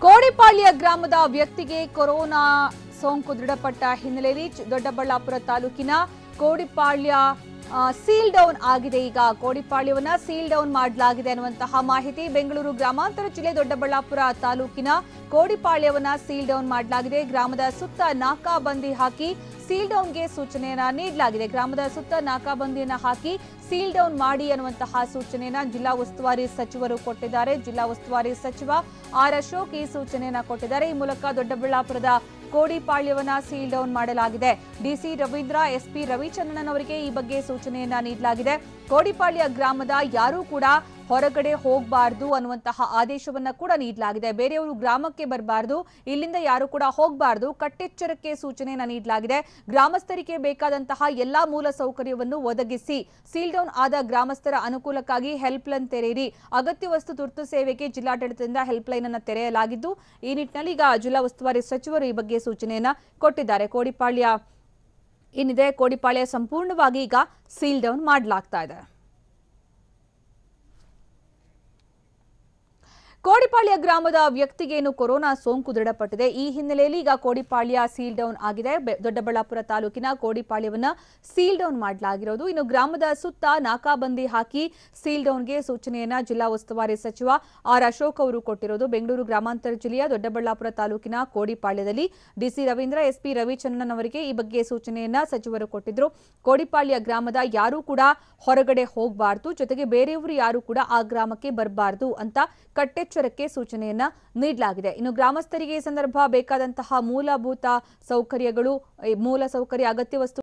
ಕೋಡಿಪಾಳ್ಯ ಗ್ರಾಮದ ವ್ಯಕ್ತಿಗೆ ಕೊರೋನಾ ಸೋಂಕು ದೃಢಪಟ್ಟ ಹಿನ್ನೆಲೆಯಲ್ಲಿ ಚ- ದೊಡ್ಡಬಳ್ಳಾಪುರ ತಾಲೂಕಿನ ಕೋಡಿಪಾಳ್ಯ ಆ, ಸೀಲ್ ಡೌನ್ ಆಗಿದೆ ಈಗ ಕೋಡಿಪಾಳ್ಯವನ್ನ ಸೀಲ್ ಡೌನ್ ಮಾಡಲಾಗಿದೆ ಅನ್ನುವಂತಹ ಮಾಹಿತಿ ಬೆಂಗಳೂರು ಗ್ರಾಮಾಂತರ ಜಿಲ್ಲೆ ದೊಡ್ಡಬಳ್ಳಾಪುರ ತಾಲೂಕಿನ ಕೋಡಿಪಾಳ್ಯವನ್ನ ಸೀಲ್ ಡೌನ್ ಮಾಡಲಾಗಿದೆ ಗ್ರಾಮದ ಸುತ್ತ ನಾಕಾಬಂದಿ ಹಾಕಿ ಸೀಲ್ ಡೌನ್ಗೆ ಸೂಚನೆಯನ್ನ ನೀಡಲಾಗಿದೆ ಗ್ರಾಮದ ಸುತ್ತ ನಾಕಾಬಂದಿಯನ್ನ ಹಾಕಿ ಸೀಲ್ ಡೌನ್ ಮಾಡಿ ಅನ್ನುವಂತಹ ಸೂಚನೆಯನ್ನ ಜಿಲ್ಲಾ ಉಸ್ತುವಾರಿ ಸಚಿವರು ಕೊಟ್ಟಿದ್ದಾರೆ ಜಿಲ್ಲಾ ಉಸ್ತುವಾರಿ ಸಚಿವ ಆರ್ ಅಶೋಕ್ ಈ ಸೂಚನೆಯನ್ನ ಕೊಟ್ಟಿದ್ದಾರೆ ಈ ಮೂಲಕ ದೊಡ್ಡಬಳ್ಳಾಪುರದ ಕೋಡಿಪಾಳ್ಯವನ್ನ ಸೀಲ್ ಡೌನ್ ಮಾಡಲಾಗಿದೆ ಡಿಸಿ ರವೀಂದ್ರ ಎಸ್ಪಿ ರವಿಚಂದ್ರನ್ ಅವರಿಗೆ ಈ ಬಗ್ಗೆ ಸೂಚನೆಯನ್ನ ನೀಡಲಾಗಿದೆ ಕೋಡಿಪಾಳ್ಯ ಗ್ರಾಮದ ಯಾರೂ ಕೂಡ ಹೊರಗಡೆ ಹೋಗಬಾರ್ದು ಅನ್ನುವಂತಹ ಆದೇಶವನ್ನ ಕೂಡ ನೀಡಲಾಗಿದೆ ಬೇರೆಯವರು ಗ್ರಾಮಕ್ಕೆ ಬರಬಾರ್ದು ಇಲ್ಲಿಂದ ಯಾರು ಕೂಡ ಹೋಗಬಾರ್ದು ಕಟ್ಟೆಚ್ಚರಕ್ಕೆ ಸೂಚನೆಯನ್ನ ನೀಡಲಾಗಿದೆ ಗ್ರಾಮಸ್ಥರಿಗೆ ಬೇಕಾದಂತಹ ಎಲ್ಲಾ ಮೂಲ ಸೌಕರ್ಯವನ್ನು ಒದಗಿಸಿ ಸೀಲ್ ಡೌನ್ ಆದ ಗ್ರಾಮಸ್ಥರ ಅನುಕೂಲಕ್ಕಾಗಿ ಹೆಲ್ಪ್ ಲೈನ್ ತೆರೆಯಿರಿ ಅಗತ್ಯ ವಸ್ತು ತುರ್ತು ಸೇವೆಗೆ ಜಿಲ್ಲಾಡಳಿತದಿಂದ ಹೆಲ್ಪ್ ಲೈನ್ ಅನ್ನು ತೆರೆಯಲಾಗಿದ್ದು ಈ ನಿಟ್ಟಿನಲ್ಲಿ ಈಗ ಜಿಲ್ಲಾ ಉಸ್ತುವಾರಿ ಸಚಿವರು ಈ ಬಗ್ಗೆ ಸೂಚನೆಯನ್ನ ಕೊಟ್ಟಿದ್ದಾರೆ ಕೋಡಿಪಾಳ್ಯ ಏನಿದೆ ಕೋಡಿಪಾಳ್ಯ ಸಂಪೂರ್ಣವಾಗಿ ಈಗ ಸೀಲ್ ಡೌನ್ ಮಾಡಲಾಗ್ತಾ ಇದೆ ಕೋಡಿಪಾಳ್ಯ ಗ್ರಾಮದ ವ್ಯಕ್ತಿಗೇನು ಕೊರೋನಾ ಸೋಂಕು ದೃಢಪಟ್ಟಿದೆ ಈ ಹಿನ್ನೆಲೆಯಲ್ಲಿ ಈಗ ಕೋಡಿಪಾಳ್ಯ ಸೀಲ್ ಡೌನ್ ಆಗಿದೆ ಬೆ- ದೊಡ್ಡಬಳ್ಳಾಪುರ ತಾಲೂಕಿನ ಕೋಡಿಪಾಳ್ಯವನ್ನ ಸೀಲ್ ಡೌನ್ ಮಾಡಲಾಗಿರೋದು ಇನ್ನು ಗ್ರಾಮದ ಸುತ್ತ ನಾಕಾಬಂದಿ ಹಾಕಿ ಸೀಲ್ ಡೌನ್ಗೆ ಸೂಚನೆಯನ್ನ ಜಿಲ್ಲಾ ಉಸ್ತುವಾರಿ ಸಚಿವ ಆರ್ ಅಶೋಕ್ ಅವರು ಕೊಟ್ಟಿರೋದು ಬೆಂಗಳೂರು ಗ್ರಾಮಾಂತರ ಜಿಲ್ಲೆಯ ದೊಡ್ಡಬಳ್ಳಾಪುರ ತಾಲೂಕಿನ ಕೋಡಿಪಾಳ್ಯದಲ್ಲಿ ಡಿಸಿ ರವೀಂದ್ರ ಎಸ್ಪಿ ರವಿಚಂದ್ರನ್ ಅವರಿಗೆ ಈ ಬಗ್ಗೆ ಸೂಚನೆಯನ್ನ ಸಚಿವರು ಕೊಟ್ಟಿದ್ರು ಕೋಡಿಪಾಳ್ಯ ಗ್ರಾಮದ ಯಾರೂ ಕೂಡ ಹೊರಗಡೆ ಹೋಗಬಾರ್ದು ಜೊತೆಗೆ ಬೇರೆಯವರು ಯಾರು ಕೂಡ ಆ ಗ್ರಾಮಕ್ಕೆ ಬರಬಾರ್ದು ಅಂತ ಕಟ್ಟೆಚ್ಚರಕ್ಕೆ ಸೂಚನೆಯನ್ನ ನೀಡಲಾಗಿದೆ ಇನ್ನು ಗ್ರಾಮಸ್ಥರಿಗೆ ಈ ಸಂದರ್ಭ ಬೇಕಾದಂತಹ ಮೂಲಭೂತ ಸೌಕರ್ಯಗಳು ಈ ಮೂಲ ಸೌಕರ್ಯ ಅಗತ್ಯ ವಸ್ತು